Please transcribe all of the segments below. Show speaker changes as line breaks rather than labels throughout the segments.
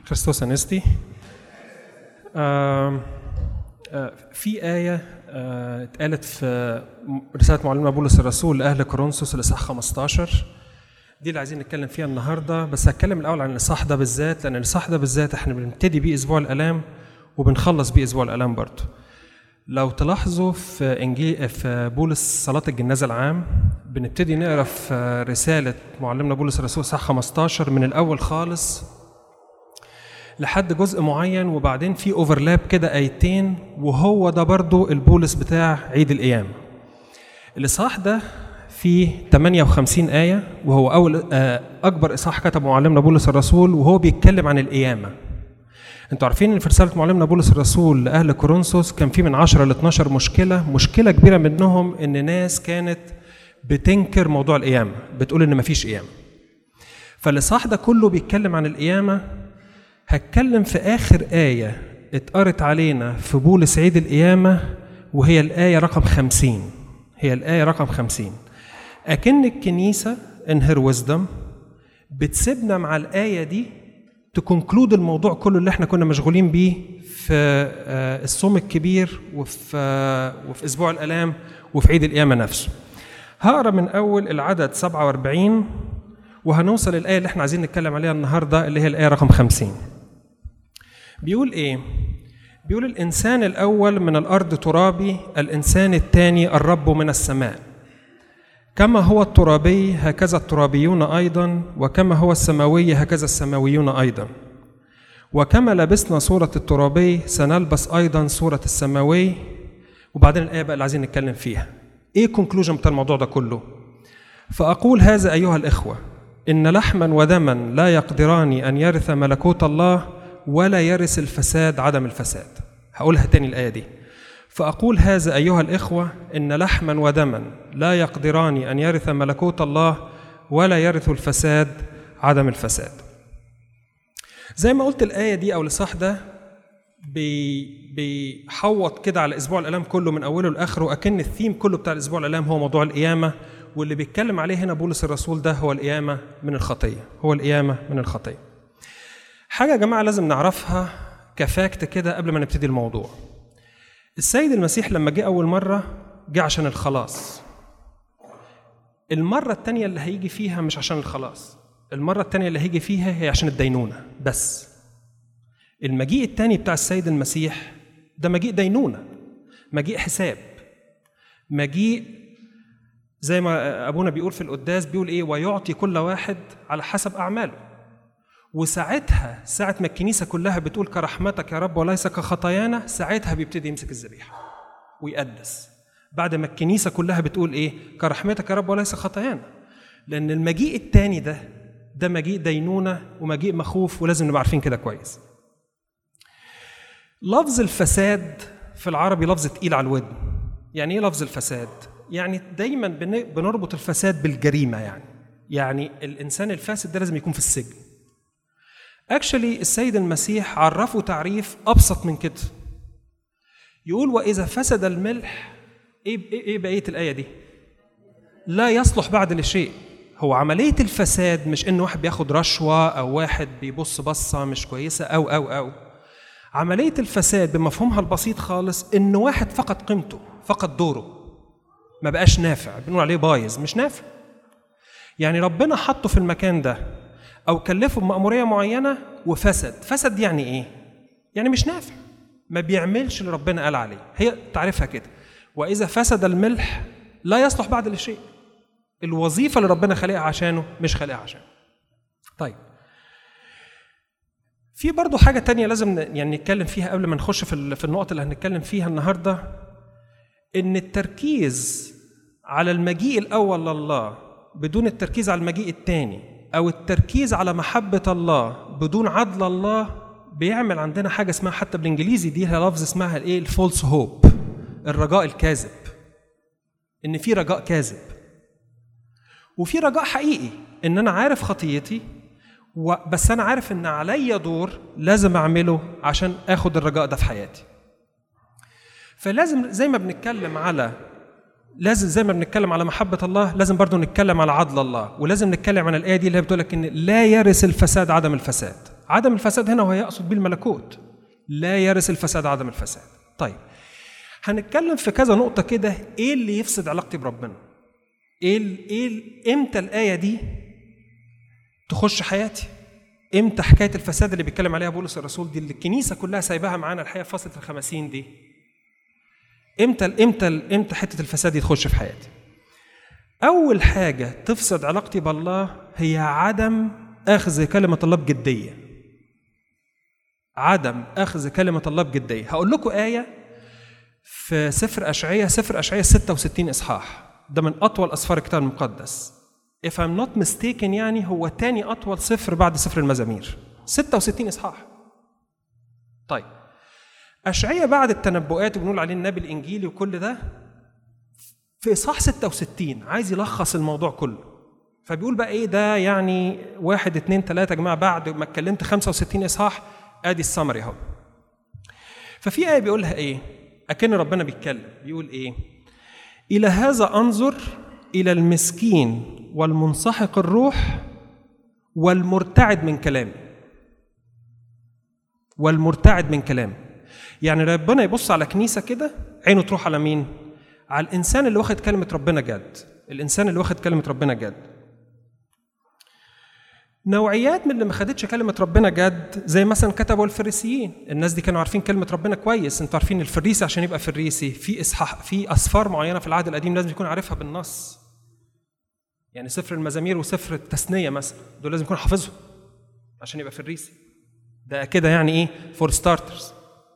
كريستوس انستي آم، آه، في آية آه، اتقالت في رسالة معلمنا بولس الرسول لأهل كورنثوس الإصحاح 15 دي اللي عايزين نتكلم فيها النهارده بس هتكلم الأول عن الإصحاح ده بالذات لأن الإصحاح ده بالذات احنا بنبتدي بيه أسبوع الآلام وبنخلص بيه أسبوع الآلام برضه. لو تلاحظوا في انجيل في بولس صلاه الجنازه العام بنبتدي نقرا في رساله معلمنا بولس الرسول صح 15 من الاول خالص لحد جزء معين وبعدين في اوفرلاب كده ايتين وهو ده برضو البولس بتاع عيد القيامه الاصحاح ده فيه 58 آية وهو أول آه، أكبر إصحاح كتبه معلمنا بولس الرسول وهو بيتكلم عن القيامة انتوا عارفين ان في رساله معلمنا بولس الرسول لاهل كورنثوس كان في من 10 ل 12 مشكله مشكله كبيره منهم ان ناس كانت بتنكر موضوع القيامه بتقول ان مفيش قيامه فالاصحاح ده كله بيتكلم عن القيامه هتكلم في اخر ايه اتقرت علينا في بولس عيد القيامه وهي الايه رقم 50 هي الايه رقم 50 اكن الكنيسه ان هير ويزدم بتسيبنا مع الايه دي تكونكلود الموضوع كله اللي احنا كنا مشغولين بيه في آه، الصوم الكبير وفي آه، وفي اسبوع الالام وفي عيد القيامه نفسه. هقرا من اول العدد 47 وهنوصل للايه اللي احنا عايزين نتكلم عليها النهارده اللي هي الايه رقم 50. بيقول ايه؟ بيقول الانسان الاول من الارض ترابي، الانسان الثاني الرب من السماء. كما هو الترابي هكذا الترابيون ايضا وكما هو السماوي هكذا السماويون ايضا وكما لبسنا صورة الترابي سنلبس ايضا صورة السماوي وبعدين الآية بقى اللي عايزين نتكلم فيها ايه الكونكلوجن بتاع الموضوع ده كله فأقول هذا أيها الإخوة إن لحما ودما لا يقدران أن يرث ملكوت الله ولا يرث الفساد عدم الفساد هقولها تاني الآية دي فأقول هذا أيها الإخوة إن لحما ودما لا يقدران أن يرث ملكوت الله ولا يرث الفساد عدم الفساد زي ما قلت الآية دي أو الإصحاح ده بي بيحوط كده على أسبوع الآلام كله من أوله لآخره أكن الثيم كله بتاع الأسبوع الآلام هو موضوع القيامة واللي بيتكلم عليه هنا بولس الرسول ده هو القيامة من الخطية هو القيامة من الخطية حاجة يا جماعة لازم نعرفها كفاكت كده قبل ما نبتدي الموضوع السيد المسيح لما جه أول مرة جه عشان الخلاص المرة التانية اللي هيجي فيها مش عشان الخلاص المرة التانية اللي هيجي فيها هي عشان الدينونة بس المجيء التاني بتاع السيد المسيح ده مجيء دينونة مجيء حساب مجيء زي ما أبونا بيقول في القداس بيقول إيه ويعطي كل واحد على حسب أعماله وساعتها ساعة ما الكنيسة كلها بتقول كرحمتك يا رب وليس كخطايانا ساعتها بيبتدي يمسك الذبيحة ويقدس بعد ما الكنيسة كلها بتقول إيه كرحمتك يا رب وليس خطايانا لأن المجيء التاني ده ده مجيء دينونة ومجيء مخوف ولازم نبقى عارفين كده كويس لفظ الفساد في العربي لفظ تقيل على الودن يعني ايه لفظ الفساد يعني دايما بن- بنربط الفساد بالجريمه يعني يعني الانسان الفاسد ده لازم يكون في السجن اكشلي السيد المسيح عرفه تعريف ابسط من كده يقول واذا فسد الملح ايه ايه إيه بقيه الايه دي لا يصلح بعد لشيء هو عمليه الفساد مش ان واحد بياخد رشوه او واحد بيبص بصه مش كويسه او او او عمليه الفساد بمفهومها البسيط خالص ان واحد فقد قيمته فقد دوره ما بقاش نافع بنقول عليه بايظ مش نافع يعني ربنا حطه في المكان ده او كلفه بمأمورية معينة وفسد فسد يعني ايه يعني مش نافع ما بيعملش اللي ربنا قال عليه هي تعرفها كده واذا فسد الملح لا يصلح بعد لشيء الوظيفة اللي ربنا خلقها عشانه مش خلقها عشانه طيب في برضه حاجة تانية لازم ن- يعني نتكلم فيها قبل ما نخش في ال- في النقط اللي هنتكلم فيها النهاردة إن التركيز على المجيء الأول لله بدون التركيز على المجيء الثاني أو التركيز على محبة الله بدون عدل الله بيعمل عندنا حاجة اسمها حتى بالإنجليزي دي لها لفظ اسمها الإيه الفولس هوب الرجاء الكاذب إن في رجاء كاذب وفي رجاء حقيقي إن أنا عارف خطيتي و- بس أنا عارف إن عليا دور لازم أعمله عشان آخد الرجاء ده في حياتي فلازم زي ما بنتكلم على لازم زي ما بنتكلم على محبة الله لازم برضو نتكلم على عدل الله ولازم نتكلم عن الآية دي اللي هي بتقول لك إن لا يرث الفساد عدم الفساد عدم الفساد هنا وهو يقصد بيه الملكوت لا يرث الفساد عدم الفساد طيب هنتكلم في كذا نقطة كده ايه اللي يفسد علاقتي بربنا ايه ال ايه ال امتى الآية دي تخش حياتي امتى حكاية الفساد اللي بيتكلم عليها بولس الرسول دي اللي الكنيسة كلها سايباها معانا الحقيقة في فصلة الخمسين دي امتى امتى امتى حتة الفساد دي تخش في حياتي أول حاجة تفسد علاقتي بالله هي عدم أخذ كلمة الله بجدية عدم أخذ كلمة الله بجدية هقول لكم آية في سفر أشعية سفر أشعية 66 إصحاح ده من أطول أسفار الكتاب المقدس if I'm not mistaken يعني هو تاني أطول سفر بعد سفر المزامير 66 إصحاح طيب أشعية بعد التنبؤات وبنقول عليه النبي الإنجيلي وكل ده في إصحاح 66 عايز يلخص الموضوع كله فبيقول بقى إيه ده يعني واحد اتنين تلاتة يا جماعة بعد ما اتكلمت 65 إصحاح آدي السمري أهو ففي آية بيقولها إيه أكن ربنا بيتكلم بيقول إيه إلى هذا أنظر إلى المسكين والمنسحق الروح والمرتعد من كلامي والمرتعد من كلامي يعني ربنا يبص على كنيسة كده عينه تروح على مين؟ على الإنسان اللي واخد كلمة ربنا جد الإنسان اللي واخد كلمة ربنا جد نوعيات من اللي ما خدتش كلمة ربنا جد زي مثلا كتبوا الفريسيين الناس دي كانوا عارفين كلمة ربنا كويس انتوا عارفين الفريسي عشان يبقى فريسي في إصحاح في أسفار معينة في العهد القديم لازم يكون عارفها بالنص يعني سفر المزامير وسفر التثنية مثلا دول لازم يكون حافظهم عشان يبقى فريسي ده كده يعني ايه فور ستارترز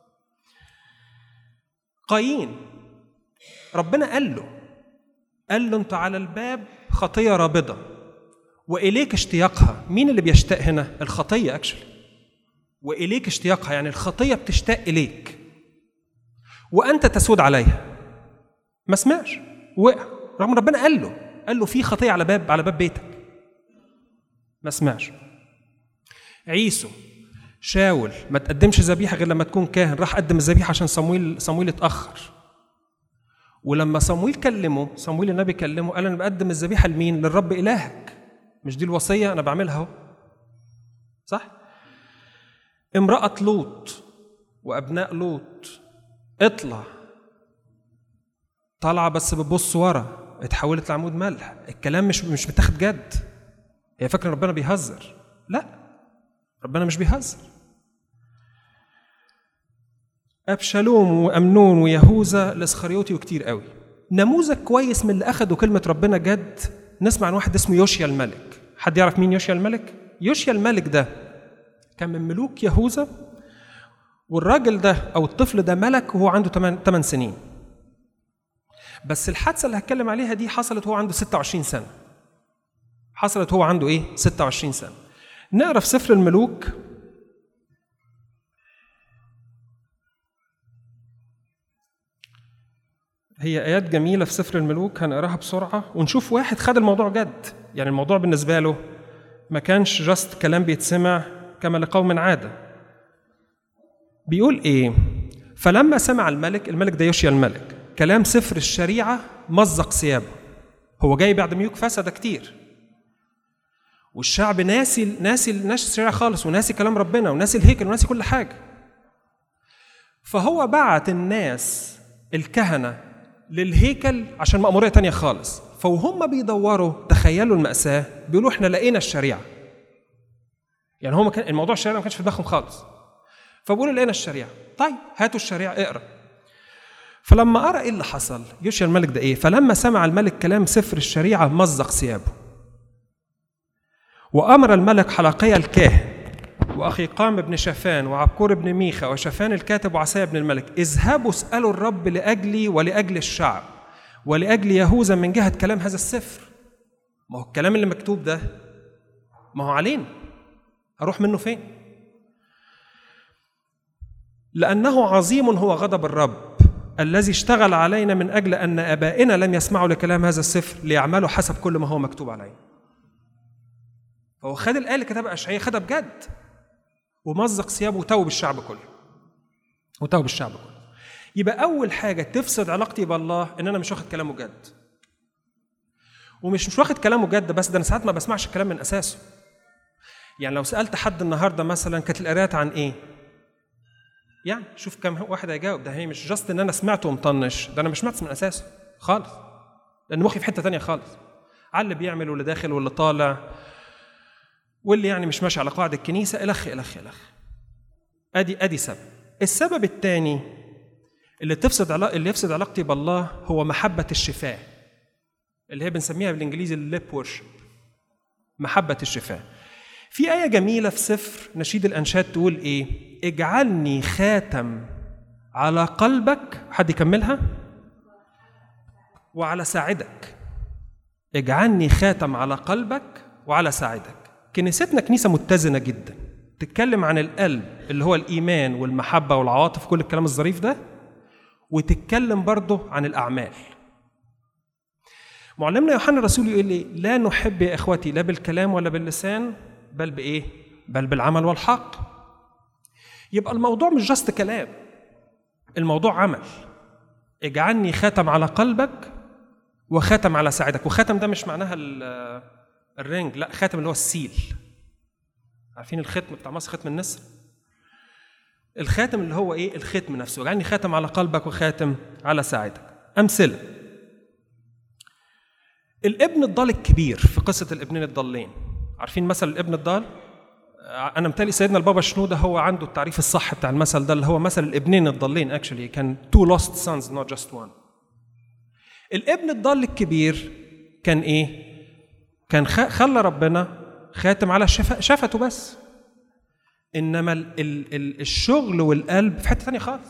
قايين ربنا قال له قال له انت على الباب خطيه رابضه واليك اشتياقها مين اللي بيشتاق هنا الخطيه اكشلي واليك اشتياقها يعني الخطيه بتشتاق اليك وانت تسود عليها ما سمعش وقع رغم ربنا قال له قال له في خطيه على باب على باب بيتك ما سمعش عيسو شاول ما تقدمش ذبيحه غير لما تكون كاهن راح قدم الذبيحه عشان صمويل صمويل اتاخر ولما صمويل كلمه صمويل النبي كلمه قال انا بقدم الذبيحه لمين للرب الهك مش دي الوصيه انا بعملها اهو صح امراه لوط وابناء لوط اطلع طالعه بس بتبص ورا اتحولت لعمود ملح الكلام مش مش متاخد جد هي فاكره ربنا بيهزر لا ربنا مش بيهزر أبشالوم وأمنون ويهوذا الإسخريوطي وكتير قوي نموذج كويس من اللي أخدوا كلمة ربنا جد نسمع عن واحد اسمه يوشيا الملك حد يعرف مين يوشيا الملك؟ يوشيا الملك ده كان من ملوك يهوذا والراجل ده أو الطفل ده ملك وهو عنده 8 سنين بس الحادثة اللي هتكلم عليها دي حصلت وهو عنده 26 سنة حصلت هو عنده إيه؟ 26 سنة نقرا في سفر الملوك هي آيات جميلة في سفر الملوك هنقراها بسرعة ونشوف واحد خد الموضوع جد يعني الموضوع بالنسبة له ما كانش جاست كلام بيتسمع كما لقوم عادة بيقول إيه فلما سمع الملك الملك ده يوشيا الملك كلام سفر الشريعة مزق ثيابه هو جاي بعد ميوك فسد كتير والشعب ناسي ناسي ناسي الشريعة خالص وناسي كلام ربنا وناسي الهيكل وناسي كل حاجة فهو بعت الناس الكهنة للهيكل عشان مأمورية تانية خالص فوهم بيدوروا تخيلوا المأساة بيقولوا احنا لقينا الشريعة يعني هو كان الموضوع الشريعة ما كانش في دماغهم خالص فبيقولوا لقينا الشريعة طيب هاتوا الشريعة اقرا فلما قرا ايه اللي حصل يوشيا الملك ده ايه فلما سمع الملك كلام سفر الشريعة مزق ثيابه وأمر الملك حلقية الكاهن وأخي قام بن شافان وعبكور بن ميخا وشافان الكاتب وعسايا بن الملك اذهبوا اسألوا الرب لأجلي ولأجل الشعب ولأجل يهوذا من جهة كلام هذا السفر ما هو الكلام اللي مكتوب ده ما هو علينا هروح منه فين لأنه عظيم هو غضب الرب الذي اشتغل علينا من أجل أن آبائنا لم يسمعوا لكلام هذا السفر ليعملوا حسب كل ما هو مكتوب علينا هو خد الآية اللي كتبها أشعياء خدها بجد ومزق ثيابه وتوب الشعب كله وتوب الشعب كله يبقى أول حاجة تفسد علاقتي بالله إن أنا مش واخد كلامه جد ومش مش واخد كلامه جد بس ده أنا ساعات ما بسمعش الكلام من أساسه يعني لو سالت حد النهارده مثلا كانت القراءات عن ايه يعني شوف كم واحد هيجاوب ده هي مش جاست ان انا سمعته ومطنش ده انا مش سمعت من اساسه خالص لان مخي في حته تانية خالص على اللي بيعمل واللي داخل واللي طالع واللي يعني مش ماشي على قواعد الكنيسه الخ الخ الخ ادي ادي سبب السبب الثاني اللي تفسد علاق... اللي يفسد علاقتي بالله هو محبه الشفاء اللي هي بنسميها بالانجليزي الليب ورشب محبه الشفاء في آية جميلة في سفر نشيد الأنشاد تقول إيه؟ اجعلني خاتم على قلبك حد يكملها؟ وعلى ساعدك اجعلني خاتم على قلبك وعلى ساعدك كنيستنا كنيسة متزنة جدا تتكلم عن القلب اللي هو الإيمان والمحبة والعواطف كل الكلام الظريف ده وتتكلم برضه عن الأعمال معلمنا يوحنا الرسول يقول لي لا نحب يا إخوتي لا بالكلام ولا باللسان بل بايه بل بالعمل والحق يبقى الموضوع مش جاست كلام الموضوع عمل اجعلني خاتم على قلبك وخاتم على ساعدك وخاتم ده مش معناها الرينج لا خاتم اللي هو السيل عارفين الختم بتاع مصر ختم النسر الخاتم اللي هو ايه الختم نفسه اجعلني خاتم على قلبك وخاتم على ساعدك امثله الابن الضال الكبير في قصه الابنين الضالين عارفين مثل الابن الضال انا متهيألي سيدنا البابا شنوده هو عنده التعريف الصح بتاع المثل ده اللي هو مثل الابنين الضالين اكشلي كان تو لوست سانز نوت جاست وان الابن الضال الكبير كان ايه كان خلى ربنا خاتم على شف... شفته بس انما ال... ال... ال... الشغل والقلب في حته ثانيه خالص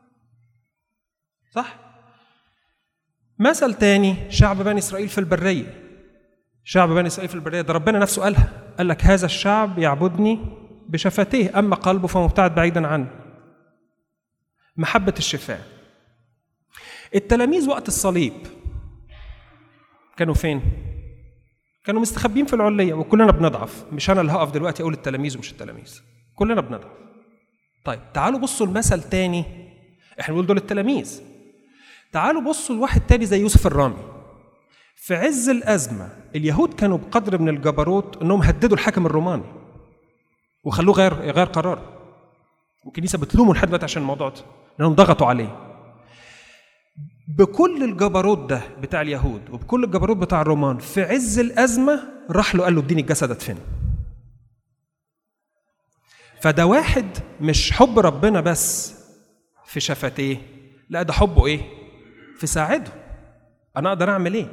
صح مثل تاني شعب بني اسرائيل في البريه شعب بني اسرائيل في البريه ده ربنا نفسه قالها قال لك هذا الشعب يعبدني بشفتيه اما قلبه فمبتعد بعيدا عنه محبه الشفاء التلاميذ وقت الصليب كانوا فين كانوا مستخبين في العليه وكلنا بنضعف مش انا اللي هقف دلوقتي اقول التلاميذ ومش التلاميذ كلنا بنضعف طيب تعالوا بصوا المثل تاني احنا بنقول دول التلاميذ تعالوا بصوا لواحد تاني زي يوسف الرامي في عز الأزمة اليهود كانوا بقدر من الجبروت أنهم هددوا الحاكم الروماني وخلوه غير غير قرار والكنيسة بتلومه لحد دلوقتي عشان الموضوع ده لأنهم ضغطوا عليه بكل الجبروت ده بتاع اليهود وبكل الجبروت بتاع الرومان في عز الأزمة راح له قال له اديني الجسد ادفنه فده واحد مش حب ربنا بس في شفتيه لا ده حبه ايه في ساعده انا اقدر اعمل ايه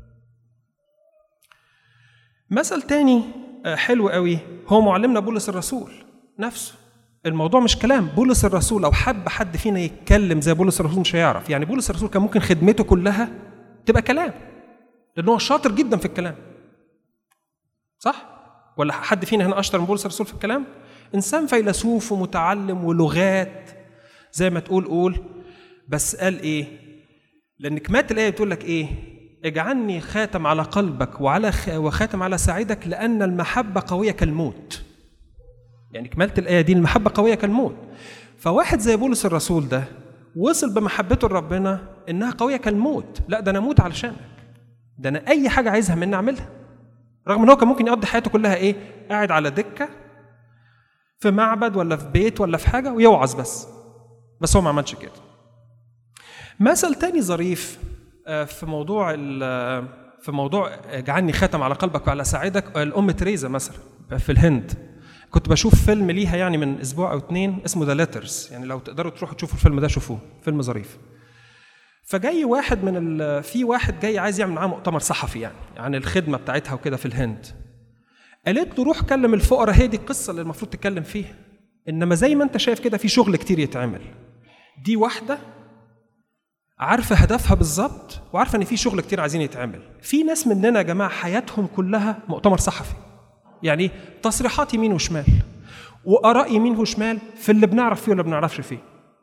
مثل تاني حلو قوي هو معلمنا بولس الرسول نفسه الموضوع مش كلام بولس الرسول لو حب حد فينا يتكلم زي بولس الرسول مش هيعرف يعني بولس الرسول كان ممكن خدمته كلها تبقى كلام لان هو شاطر جدا في الكلام صح ولا حد فينا هنا اشطر من بولس الرسول في الكلام انسان فيلسوف ومتعلم ولغات زي ما تقول قول بس قال ايه لان كمات الايه بتقول لك ايه اجعلني خاتم على قلبك وعلى خ... وخاتم على ساعدك لان المحبه قويه كالموت يعني كمالة الآية دي المحبة قوية كالموت فواحد زي بولس الرسول ده وصل بمحبته لربنا إنها قوية كالموت لا ده أنا أموت علشانك ده أنا أي حاجة عايزها مني أعملها رغم إن هو كان ممكن يقضي حياته كلها إيه قاعد على دكة في معبد ولا في بيت ولا في حاجة ويوعظ بس بس هو ما عملش كده مثل تاني ظريف في موضوع في موضوع اجعلني خاتم على قلبك وعلى ساعدك الام تريزا مثلا في الهند كنت بشوف فيلم ليها يعني من اسبوع او اتنين اسمه ذا ليترز يعني لو تقدروا تروحوا تشوفوا الفيلم ده شوفوه فيلم ظريف فجاي واحد من ال... في واحد جاي عايز يعمل معاه مؤتمر صحفي يعني عن الخدمه بتاعتها وكده في الهند قالت له روح كلم الفقراء هي دي القصه اللي المفروض تتكلم فيها انما زي ما انت شايف كده في شغل كتير يتعمل دي واحده عارفه هدفها بالظبط وعارفه ان في شغل كتير عايزين يتعمل في ناس مننا يا جماعه حياتهم كلها مؤتمر صحفي يعني تصريحات يمين وشمال واراء يمين وشمال في اللي بنعرف فيه ولا بنعرفش فيه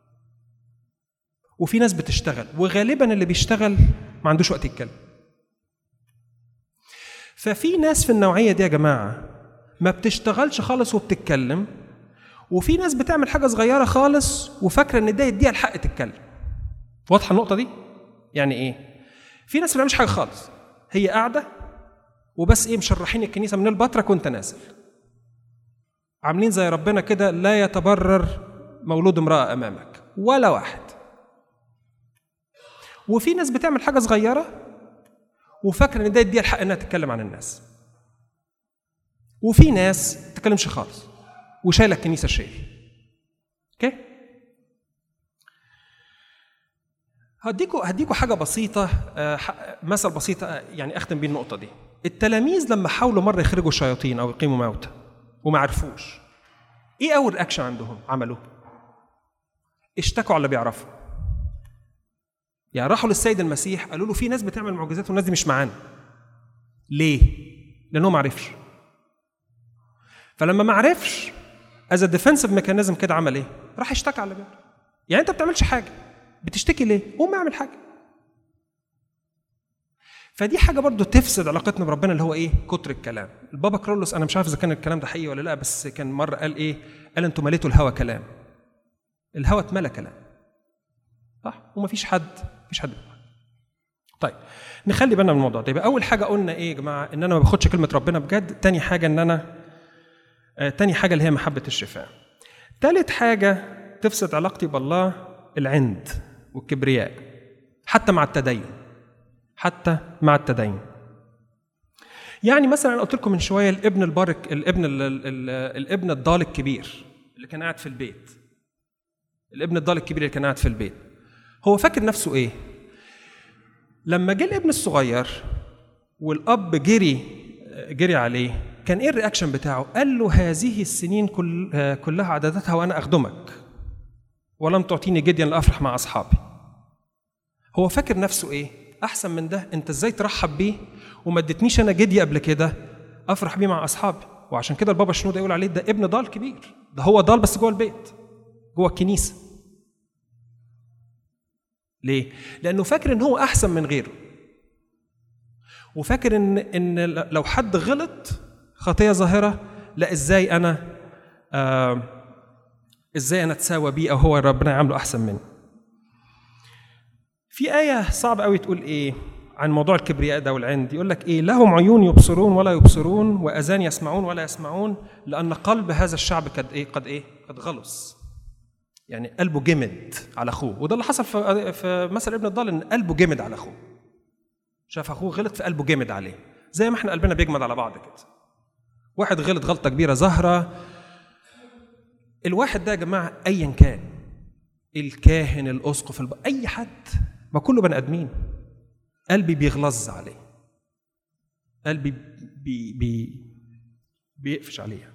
وفي ناس بتشتغل وغالبا اللي بيشتغل ما عندوش وقت يتكلم ففي ناس في النوعيه دي يا جماعه ما بتشتغلش خالص وبتتكلم وفي ناس بتعمل حاجه صغيره خالص وفاكره ان ده يديها الحق تتكلم واضحه النقطه دي يعني ايه في ناس ما بتعملش حاجه خالص هي قاعده وبس ايه مشرحين الكنيسه من البطرك وانت نازل عاملين زي ربنا كده لا يتبرر مولود امراه امامك ولا واحد وفي ناس بتعمل حاجه صغيره وفاكره ان ده يديها الحق انها تتكلم عن الناس وفي ناس ما تتكلمش خالص وشايله الكنيسه شيل اوكي هديكوا هديكوا حاجه بسيطه آه، ح- مثل بسيط آه، يعني اختم بيه النقطه دي التلاميذ لما حاولوا مره يخرجوا الشياطين او يقيموا موتى وما عرفوش ايه اول اكشن عندهم عملوه اشتكوا على اللي بيعرفوا يعني راحوا للسيد المسيح قالوا له في ناس بتعمل معجزات والناس دي مش معانا ليه لانه ما عرفش فلما ما عرفش از ديفensive ميكانيزم كده عمل ايه راح اشتكى على اللي بيعرف يعني انت ما بتعملش حاجه بتشتكي ليه قوم اعمل حاجه فدي حاجه برضو تفسد علاقتنا بربنا اللي هو ايه كتر الكلام البابا كرولوس انا مش عارف اذا كان الكلام ده حقيقي ولا لا بس كان مره قال ايه قال انتوا مليتوا الهوى كلام الهوى اتملى كلام صح ومفيش حد مفيش حد طيب نخلي بالنا من الموضوع ده يبقى اول حاجه قلنا ايه يا جماعه ان انا ما باخدش كلمه ربنا بجد تاني حاجه ان انا آه تاني حاجه اللي هي محبه الشفاء تالت حاجه تفسد علاقتي بالله العند والكبرياء حتى مع التدين حتى مع التدين يعني مثلا انا قلت لكم من شويه الابن البارك الابن ال ال ال الابن الضال الكبير اللي كان قاعد في البيت الابن الضال الكبير اللي كان قاعد في البيت هو فاكر نفسه ايه لما جه الابن الصغير والاب جري جري عليه كان ايه الرياكشن بتاعه قال له هذه السنين كل كلها عددتها وانا اخدمك ولم تعطيني جديا لافرح مع اصحابي هو فاكر نفسه ايه احسن من ده انت ازاي ترحب بيه وما اديتنيش انا جدي قبل كده افرح بيه مع اصحابي وعشان كده البابا شنودة يقول عليه ده ابن ضال كبير ده هو ضال بس جوه البيت جوه الكنيسه ليه لانه فاكر ان هو احسن من غيره وفاكر ان ان لو حد غلط خطيه ظاهره لا ازاي انا آه ازاي انا اتساوى بيه او هو ربنا يعامله احسن مني في آية صعبة قوي تقول إيه عن موضوع الكبرياء ده والعند يقول لك إيه لهم عيون يبصرون ولا يبصرون وأذان يسمعون ولا يسمعون لأن قلب هذا الشعب قد إيه قد إيه قد غلص يعني قلبه جمد على أخوه وده اللي حصل في في مثل ابن الضال إن قلبه جمد على أخوه شاف أخوه غلط في قلبه جمد عليه زي ما إحنا قلبنا بيجمد على بعض كده واحد غلط غلطة كبيرة ظاهرة الواحد ده يا جماعة أيا كان الكاهن الأسقف الب... أي حد ما كله بني ادمين قلبي بيغلظ عليه قلبي بي بي بيقفش عليها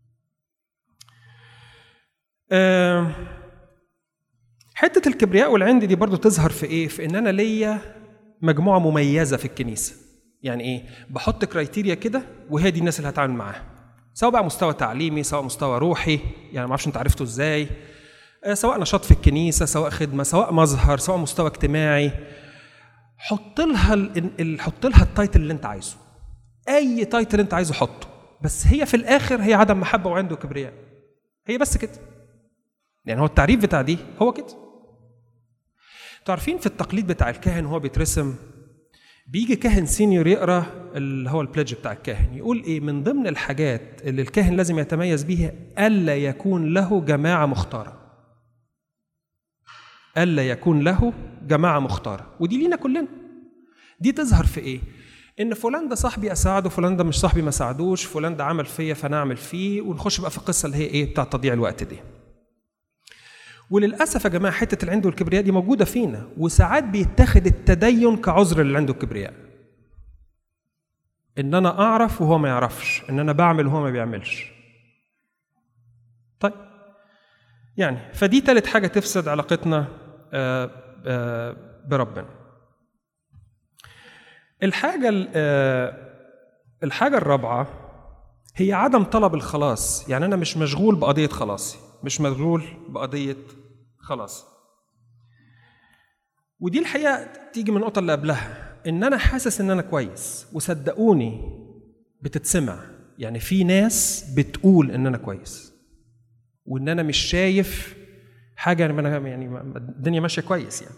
أه حته الكبرياء والعند دي برضو تظهر في ايه في ان انا ليا مجموعه مميزه في الكنيسه يعني ايه بحط كرايتيريا كده وهي دي الناس اللي هتعامل معاها سواء بقى مستوى تعليمي سواء مستوى روحي يعني ما اعرفش انت عرفته ازاي سواء نشاط في الكنيسة سواء خدمة سواء مظهر سواء مستوى اجتماعي حط لها ال... حط لها التايتل اللي انت عايزه اي تايتل انت عايزه حطه بس هي في الاخر هي عدم محبة وعنده كبرياء هي بس كده يعني هو التعريف بتاع دي هو كده تعرفين في التقليد بتاع الكاهن وهو بيترسم بيجي كاهن سينيور يقرا اللي هو البليدج بتاع الكاهن يقول ايه من ضمن الحاجات اللي الكاهن لازم يتميز بيها الا يكون له جماعه مختاره ألا يكون له جماعة مختارة ودي لينا كلنا دي تظهر في إيه؟ إن فلان ده صاحبي أساعده فلان ده مش صاحبي ما ساعدوش فلان ده عمل فيا فأنا أعمل فيه ونخش بقى في القصة اللي هي إيه بتاع تضييع الوقت دي وللأسف يا جماعة حتة العند والكبرياء دي موجودة فينا وساعات بيتاخد التدين كعذر اللي عنده الكبرياء إن أنا أعرف وهو ما يعرفش إن أنا بعمل وهو ما بيعملش طيب يعني فدي تالت حاجة تفسد علاقتنا آه آه بربنا الحاجة الحاجة الرابعة هي عدم طلب الخلاص يعني أنا مش مشغول بقضية خلاصي مش مشغول بقضية خلاص ودي الحقيقة تيجي من النقطة اللي قبلها إن أنا حاسس إن أنا كويس وصدقوني بتتسمع يعني في ناس بتقول إن أنا كويس وإن أنا مش شايف حاجه يعني انا يعني الدنيا ماشيه كويس يعني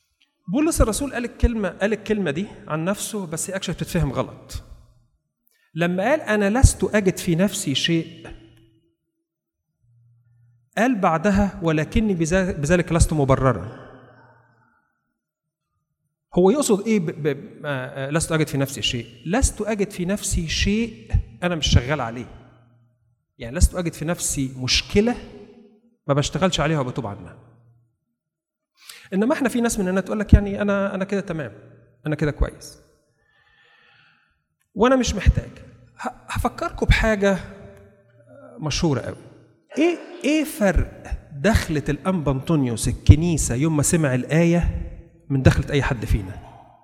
بولس الرسول قال الكلمه قال الكلمه دي عن نفسه بس هي اكشن بتتفهم غلط لما قال انا لست اجد في نفسي شيء قال بعدها ولكني بذا- بذلك لست مبررا هو يقصد ايه ب... ب... آه، آه، لست اجد في نفسي شيء لست اجد في نفسي شيء انا مش شغال عليه يعني لست اجد في نفسي مشكله ما بشتغلش عليها وبتوب عنها انما احنا في ناس مننا تقول لك يعني انا انا كده تمام انا كده كويس وانا مش محتاج ه- هفكركم بحاجه مشهوره قوي ايه ايه فرق دخلة الانبا انطونيوس الكنيسه يوم ما سمع الايه من دخلة اي حد فينا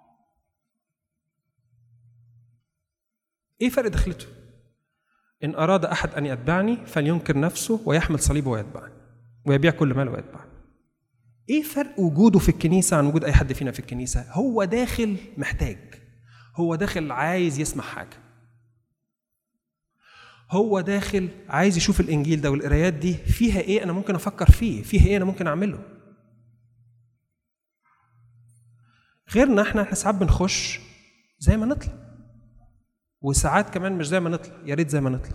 ايه فرق دخلته ان اراد احد ان يتبعني فلينكر نفسه ويحمل صليبه ويتبعني ويبيع كل ماله ويتبعني ايه فرق وجوده في الكنيسه عن وجود اي حد فينا في الكنيسه هو داخل محتاج هو داخل عايز يسمع حاجه هو داخل عايز يشوف الانجيل ده والقرايات دي فيها ايه انا ممكن افكر فيه فيها ايه انا ممكن اعمله غيرنا احنا احنا ساعات بنخش زي ما نطلع وساعات كمان مش زي ما نطلع يا ريت زي ما نطلع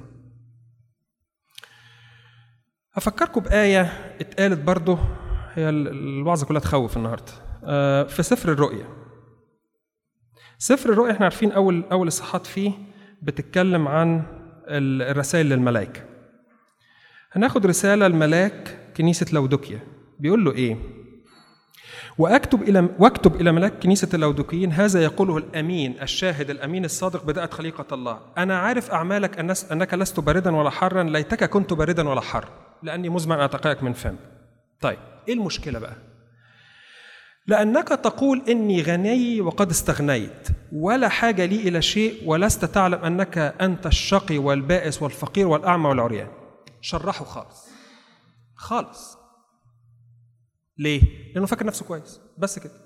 هفكركم بآية اتقالت برضه هي ال- الوعظة كلها تخوف النهاردة آه، في سفر الرؤيا سفر الرؤيا احنا عارفين أول أول إصحاحات فيه بتتكلم عن ال- الرسائل للملائكة هناخد رسالة الملاك كنيسة لودوكيا بيقول له إيه واكتب الى واكتب الى ملاك كنيسه اللودوكيين هذا يقوله الامين الشاهد الامين الصادق بدات خليقه الله انا عارف اعمالك أنس انك لست باردا ولا حرا ليتك كنت باردا ولا حر لاني مزمع اعتقائك من فم طيب ايه المشكله بقى لانك تقول اني غني وقد استغنيت ولا حاجه لي الى شيء ولست تعلم انك انت الشقي والبائس والفقير والاعمى والعريان شرحه خالص خالص ليه؟ لأنه فاكر نفسه كويس بس كده.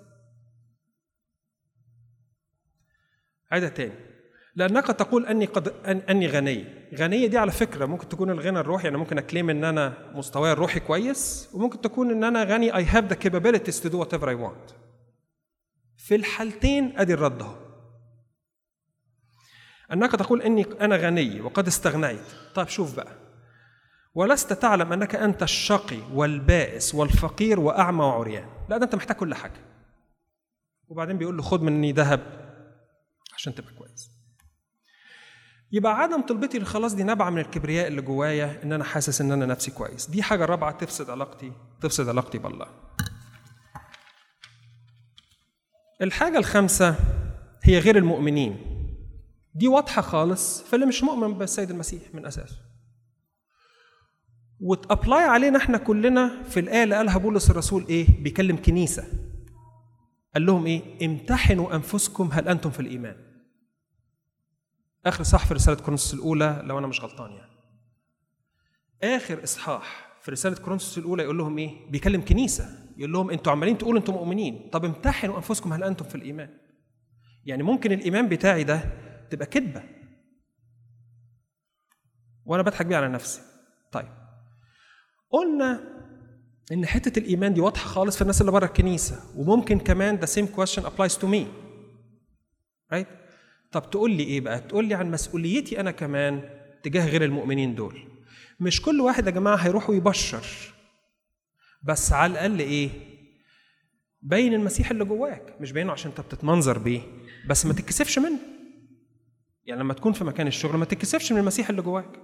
عيدها تاني. لأنك تقول أني قد أن أني غني، غنية دي على فكرة ممكن تكون الغنى الروحي يعني ممكن أكليم إن أنا مستواي الروحي كويس وممكن تكون إن أنا غني I have the capabilities to do whatever I want. في الحالتين أدي الرد أهو. أنك تقول إني أنا غني وقد استغنيت، طيب شوف بقى ولست تعلم انك انت الشقي والبائس والفقير واعمى وعريان لا ده انت محتاج كل حاجه وبعدين بيقول له خد مني ذهب عشان تبقى كويس يبقى عدم طلبتي للخلاص دي نابعه من الكبرياء اللي جوايا ان انا حاسس ان انا نفسي كويس دي حاجه رابعه تفسد علاقتي تفسد علاقتي بالله الحاجه الخامسه هي غير المؤمنين دي واضحه خالص فاللي مش مؤمن بالسيد المسيح من اساسه وتابلاي علينا احنا كلنا في الايه اللي قالها بولس الرسول ايه؟ بيكلم كنيسه. قال لهم ايه؟ امتحنوا انفسكم هل انتم في الايمان. اخر صح في رساله كورنثوس الاولى لو انا مش غلطان يعني. اخر اصحاح في رساله كورنثوس الاولى يقول لهم ايه؟ بيكلم كنيسه يقول لهم انتوا عمالين تقولوا انتم مؤمنين، طب امتحنوا انفسكم هل انتم في الايمان. يعني ممكن الايمان بتاعي ده تبقى كذبه. وانا بضحك بيه على نفسي. طيب قلنا ان حته الايمان دي واضحه خالص في الناس اللي بره الكنيسه وممكن كمان the same question applies to me right طب تقول لي ايه بقى تقول لي عن مسؤوليتي انا كمان تجاه غير المؤمنين دول مش كل واحد يا جماعه هيروح ويبشر بس على الاقل ايه بين المسيح اللي جواك مش باينه عشان انت بتتمنظر بيه بس ما تتكسفش منه يعني لما تكون في مكان الشغل ما تتكسفش من المسيح اللي جواك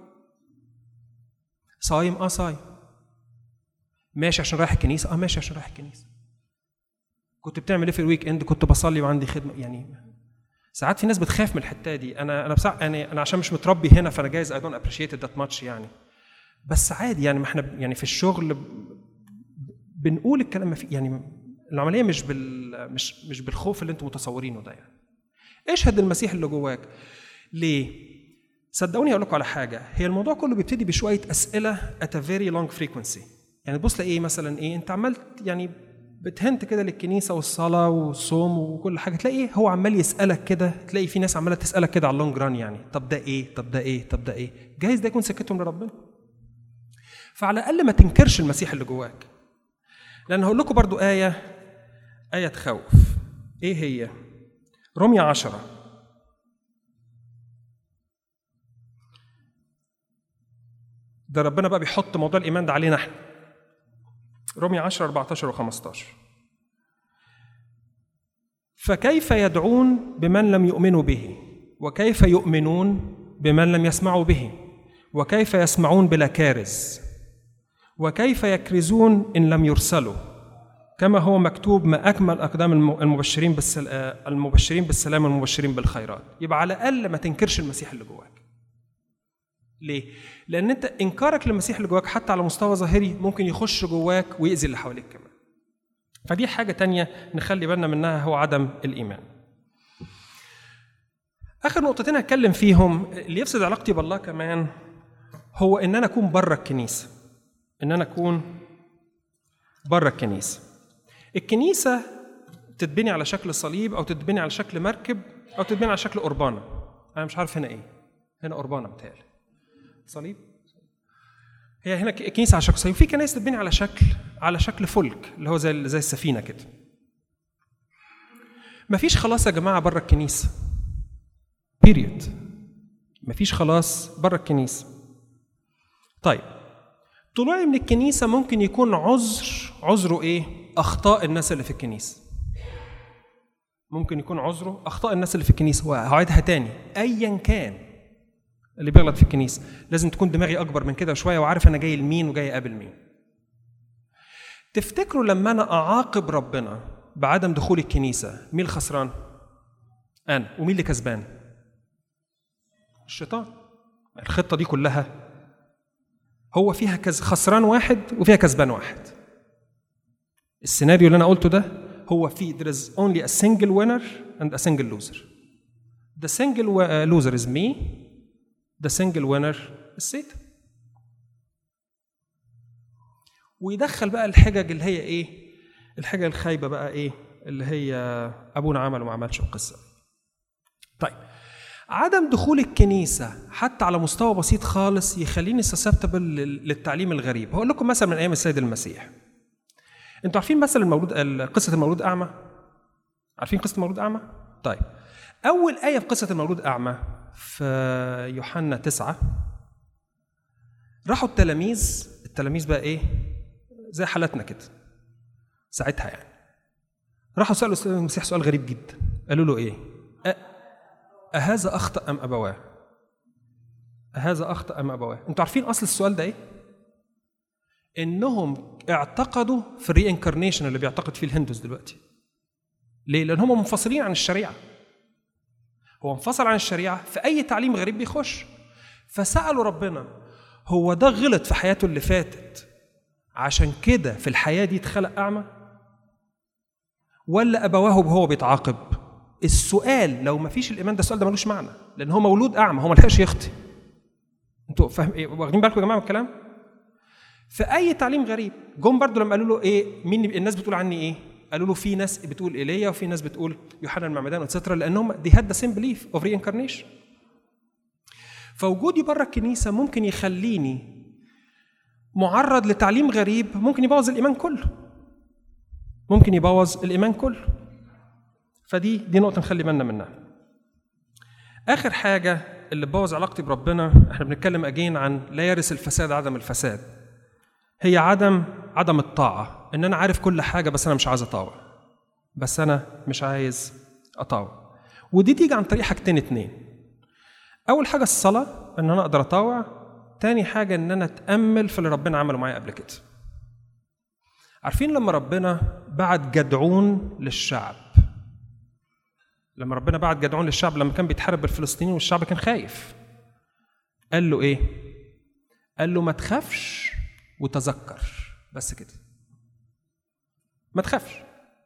صايم اه صايم ماشي عشان رايح الكنيسه اه ماشي عشان رايح الكنيسه كنت بتعمل ايه في الويك اند كنت بصلي وعندي خدمه يعني ساعات في ناس بتخاف من الحته دي انا انا بصع... يعني انا عشان مش متربي هنا فانا جايز اي دونت ابريشيت ذات ماتش يعني بس عادي يعني ما احنا يعني في الشغل ب- بنقول الكلام ما في يعني العمليه مش بال مش مش بالخوف اللي انتم متصورينه ده يعني اشهد المسيح اللي جواك ليه صدقوني اقول لكم على حاجه هي الموضوع كله بيبتدي بشويه اسئله at a very long frequency يعني تبص لايه مثلا ايه انت عمال يعني بتهنت كده للكنيسه والصلاه والصوم وكل حاجه تلاقي ايه هو عمال يسالك كده تلاقي في ناس عماله تسالك كده على اللونج ران يعني طب ده ايه طب ده ايه طب ده ايه جايز ده يكون سكتهم لربنا فعلى الاقل ما تنكرش المسيح اللي جواك لان هقول لكم برضو ايه ايه تخوف ايه هي رمية عشرة ده ربنا بقى بيحط موضوع الايمان ده علينا احنا رومية 10 14 و15 فكيف يدعون بمن لم يؤمنوا به وكيف يؤمنون بمن لم يسمعوا به وكيف يسمعون بلا كارز وكيف يكرزون ان لم يرسلوا كما هو مكتوب ما اكمل اقدام المبشرين بالسل... المبشرين بالسلام والمبشرين بالخيرات يبقى على الاقل ما تنكرش المسيح اللي جواك ليه لان انت انكارك للمسيح اللي جواك حتى على مستوى ظاهري ممكن يخش جواك ويأذي اللي حواليك كمان فدي حاجه تانية نخلي بالنا منها هو عدم الايمان اخر نقطتين هتكلم فيهم اللي يفسد علاقتي بالله كمان هو ان انا اكون بره الكنيسه ان انا اكون بره الكنيسه الكنيسه تتبني على شكل صليب او تتبني على شكل مركب او تتبني على شكل قربانه انا مش عارف هنا ايه هنا قربانه بتهيألي صليب هي هنا كنيسه على شكل صليب في كنائس تتبني على شكل على شكل فلك اللي هو زي زي السفينه كده مفيش خلاص يا جماعه بره الكنيسه بيريد مفيش خلاص بره الكنيسه طيب طلوعي من الكنيسه ممكن يكون عذر عذره ايه اخطاء الناس اللي في الكنيسه ممكن يكون عذره اخطاء الناس اللي في الكنيسه وهعيدها تاني ايا كان اللي بيغلط في الكنيسه لازم تكون دماغي اكبر من كده شويه وعارف انا جاي لمين وجاي اقابل مين تفتكروا لما انا اعاقب ربنا بعدم دخول الكنيسه مين الخسران انا ومين اللي كسبان الشيطان الخطه دي كلها هو فيها كز خسران واحد وفيها كسبان واحد السيناريو اللي انا قلته ده هو في there is only a single winner and a single loser the single loser is me the single winner is Satan ويدخل بقى الحجج اللي هي ايه الحجج الخايبه بقى ايه اللي هي ابونا عمل وما عملش القصه طيب عدم دخول الكنيسة حتى على مستوى بسيط خالص يخليني سسبتبل للتعليم الغريب هقول لكم مثلا من أيام السيد المسيح انتوا عارفين مثلا المولود قصة المولود أعمى عارفين قصة المولود أعمى طيب أول آية في قصة المولود أعمى في يوحنا تسعة راحوا التلاميذ التلاميذ بقى إيه زي حالتنا كده ساعتها يعني راحوا سألوا المسيح سؤال غريب جدا قالوا له إيه أهذا أخطأ أم أبواه؟ أهذا أخطأ أم أبواه؟ أنتوا عارفين أصل السؤال ده إيه؟ إنهم اعتقدوا في الري انكارنيشن اللي بيعتقد فيه الهندوس دلوقتي. ليه؟ لأن هم منفصلين عن الشريعة. هو انفصل عن الشريعة في أي تعليم غريب بيخش. فسألوا ربنا هو ده غلط في حياته اللي فاتت عشان كده في الحياة دي اتخلق أعمى؟ ولا أبواه هو بيتعاقب؟ السؤال لو ما فيش الايمان ده السؤال ده ملوش معنى لان هو مولود اعمى هو ما لحقش يخطي انتوا فاهم ايه واخدين بالكم يا جماعه من الكلام في اي تعليم غريب جم برضو لما قالوا له ايه مين الناس بتقول عني ايه قالوا له في ناس بتقول ايليا وفي ناس بتقول يوحنا المعمدان اتسترا لانهم دي هاد ذا سيم بليف اوف ري انكارنيشن فوجودي بره الكنيسه ممكن يخليني معرض لتعليم غريب ممكن يبوظ الايمان كله ممكن يبوظ الايمان كله فدي دي نقطه نخلي بالنا منها اخر حاجه اللي بوظ علاقتي بربنا احنا بنتكلم اجين عن لا يرث الفساد عدم الفساد هي عدم عدم الطاعه ان انا عارف كل حاجه بس انا مش عايز اطاوع بس انا مش عايز اطاوع ودي تيجي عن طريق حاجتين اتنين اول حاجه الصلاه ان انا اقدر اطاوع تاني حاجه ان انا اتامل في اللي ربنا عمله معايا قبل كده عارفين لما ربنا بعت جدعون للشعب لما ربنا بعت جدعون للشعب لما كان بيتحارب بالفلسطينيين والشعب كان خايف قال له ايه قال له ما تخافش وتذكر بس كده ما تخافش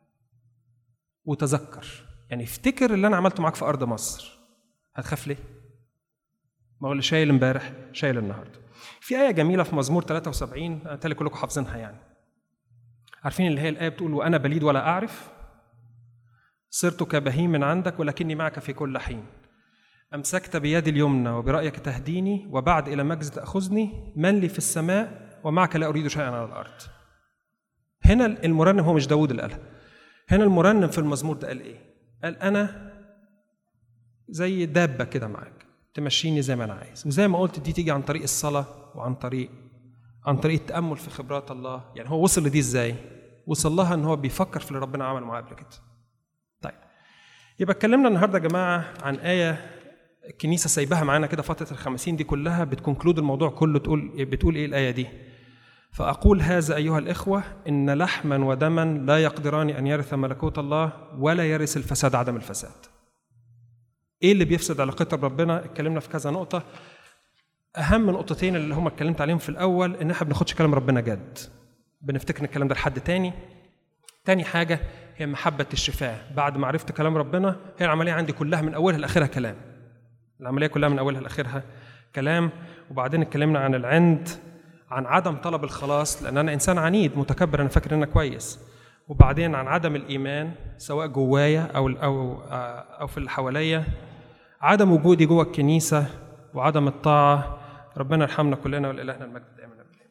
وتذكر يعني افتكر اللي انا عملته معاك في ارض مصر هتخاف ليه ما هو اللي شايل امبارح شايل النهارده في آية جميلة في مزمور 73 أتالي كلكم حافظينها يعني عارفين اللي هي الآية بتقول وأنا بليد ولا أعرف صرت كبهيم عندك ولكني معك في كل حين أمسكت بيدي اليمنى وبرأيك تهديني وبعد إلى مجد تأخذني من لي في السماء ومعك لا أريد شيئا على الأرض هنا المرنم هو مش داود اللي قالها هنا المرنم في المزمور ده قال إيه قال أنا زي دابة كده معاك تمشيني زي ما أنا عايز وزي ما قلت دي تيجي عن طريق الصلاة وعن طريق عن طريق التامل في خبرات الله يعني هو وصل لدي ازاي وصل لها ان هو بيفكر في اللي ربنا عمله معاه قبل كده طيب يبقى اتكلمنا النهارده يا جماعه عن ايه الكنيسه سايباها معانا كده فتره الخمسين دي كلها بتكونكلود الموضوع كله تقول بتقول ايه الايه دي فاقول هذا ايها الاخوه ان لحما ودما لا يقدران ان يرث ملكوت الله ولا يرث الفساد عدم الفساد ايه اللي بيفسد علاقتنا بربنا اتكلمنا في كذا نقطه اهم نقطتين اللي هم اتكلمت عليهم في الاول ان احنا بناخدش كلام ربنا جد بنفتكر ان الكلام ده لحد تاني تاني حاجه هي محبه الشفاء بعد ما عرفت كلام ربنا هي العمليه عندي كلها من اولها لاخرها كلام العمليه كلها من اولها لاخرها كلام وبعدين اتكلمنا عن العند عن عدم طلب الخلاص لان انا انسان عنيد متكبر انا فاكر ان انا كويس وبعدين عن عدم الايمان سواء جوايا او او او في اللي حواليا عدم وجودي جوه الكنيسه وعدم الطاعه ربنا يرحمنا كلنا ولإلهنا المجد دائما ابدا